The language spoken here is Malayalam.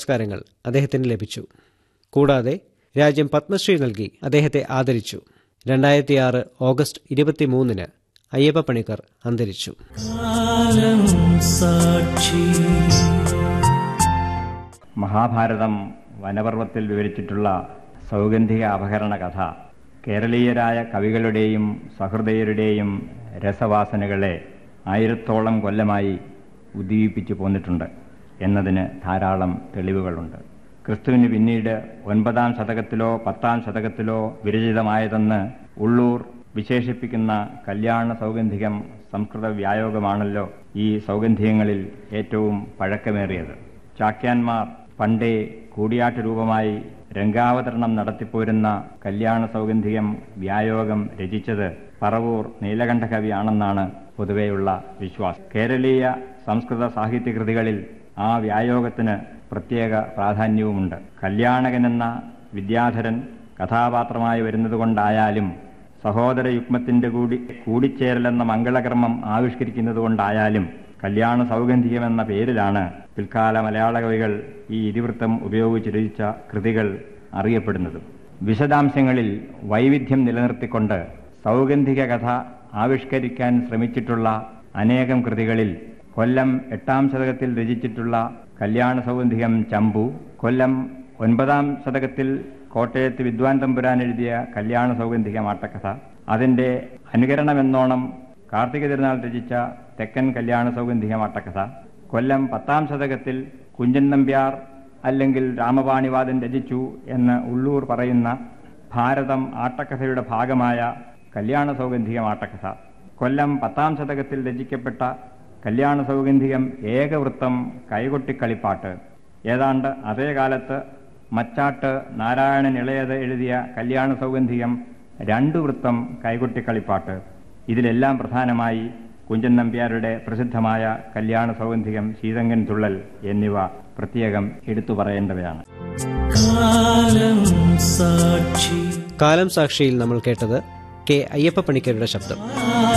പുരസ്കാരങ്ങൾ അദ്ദേഹത്തിന് ലഭിച്ചു കൂടാതെ രാജ്യം പത്മശ്രീ നൽകി അദ്ദേഹത്തെ ആദരിച്ചു രണ്ടായിരത്തി ആറ് ഓഗസ്റ്റ് ഇരുപത്തിമൂന്നിന് അയ്യപ്പ പണിക്കർ അന്തരിച്ചു മഹാഭാരതം വനപർവത്തിൽ വിവരിച്ചിട്ടുള്ള സൗഗന്ധിക അപഹരണ കഥ കേരളീയരായ കവികളുടെയും സഹൃദയരുടെയും രസവാസനകളെ ആയിരത്തോളം കൊല്ലമായി ഉദ്ദീപിപ്പിച്ചു പോന്നിട്ടുണ്ട് എന്നതിന് ധാരാളം തെളിവുകളുണ്ട് ക്രിസ്തുവിന് പിന്നീട് ഒൻപതാം ശതകത്തിലോ പത്താം ശതകത്തിലോ വിരചിതമായതെന്ന് ഉള്ളൂർ വിശേഷിപ്പിക്കുന്ന കല്യാണ സൗഗന്ധികം സംസ്കൃത വ്യായോഗമാണല്ലോ ഈ സൗഗന്ധികങ്ങളിൽ ഏറ്റവും പഴക്കമേറിയത് ചാക്യാന്മാർ പണ്ടേ കൂടിയാട്ട് രൂപമായി രംഗാവതരണം നടത്തിപ്പോരുന്ന കല്യാണ സൗഗന്ധികം വ്യായോഗം രചിച്ചത് പറവൂർ നീലകണ്ഠ കവിയാണെന്നാണ് പൊതുവെയുള്ള വിശ്വാസം കേരളീയ സംസ്കൃത സാഹിത്യകൃതികളിൽ ആ വ്യായോഗത്തിന് പ്രത്യേക പ്രാധാന്യവുമുണ്ട് കല്യാണകനെന്ന വിദ്യാധരൻ കഥാപാത്രമായി വരുന്നതുകൊണ്ടായാലും സഹോദര യുഗ്മത്തിന്റെ കൂടി കൂടിച്ചേരലെന്ന മംഗളകർമ്മം ആവിഷ്കരിക്കുന്നതുകൊണ്ടായാലും കല്യാണ സൗഗന്ധികം എന്ന പേരിലാണ് പിൽക്കാല മലയാള കവികൾ ഈ ഇതിവൃത്തം ഉപയോഗിച്ച് രചിച്ച കൃതികൾ അറിയപ്പെടുന്നത് വിശദാംശങ്ങളിൽ വൈവിധ്യം നിലനിർത്തിക്കൊണ്ട് സൗഗന്ധിക കഥ ആവിഷ്കരിക്കാൻ ശ്രമിച്ചിട്ടുള്ള അനേകം കൃതികളിൽ കൊല്ലം എട്ടാം ശതകത്തിൽ രചിച്ചിട്ടുള്ള കല്യാണ സൗഗന്ധികം ചമ്പു കൊല്ലം ഒൻപതാം ശതകത്തിൽ കോട്ടയത്ത് വിദ്വാൻ തമ്പുരാൻ എഴുതിയ കല്യാണ സൗഗന്ധികം ആട്ടക്കഥ അതിന്റെ അനുകരണമെന്നോണം കാർത്തിക തിരുനാൾ രചിച്ച തെക്കൻ കല്യാണ സൗഗന്ധികം ആട്ടക്കഥ കൊല്ലം പത്താം ശതകത്തിൽ കുഞ്ചൻ നമ്പ്യാർ അല്ലെങ്കിൽ രാമപാണിവാദൻ രചിച്ചു എന്ന് ഉള്ളൂർ പറയുന്ന ഭാരതം ആട്ടക്കഥയുടെ ഭാഗമായ കല്യാണ സൗഗന്ധികം ആട്ടക്കഥ കൊല്ലം പത്താം ശതകത്തിൽ രചിക്കപ്പെട്ട കല്യാണ സൗഗന്ധികം ഏകവൃത്തം കൈകൊട്ടിക്കളിപ്പാട്ട് ഏതാണ്ട് അതേ കാലത്ത് മച്ചാട്ട് നാരായണൻ ഇളയത് എഴുതിയ കല്യാണ സൗഗന്ധികം രണ്ടു വൃത്തം കൈകൊട്ടിക്കളിപ്പാട്ട് ഇതിലെല്ലാം പ്രധാനമായി കുഞ്ചൻ നമ്പ്യാരുടെ പ്രസിദ്ധമായ കല്യാണ സൗഗന്ധികം ശീതങ്കൻ തുള്ളൽ എന്നിവ പ്രത്യേകം എടുത്തു പറയേണ്ടവയാണ് കാലം സാക്ഷിയിൽ നമ്മൾ കേട്ടത് കെ അയ്യപ്പ പണിക്കരുടെ ശബ്ദം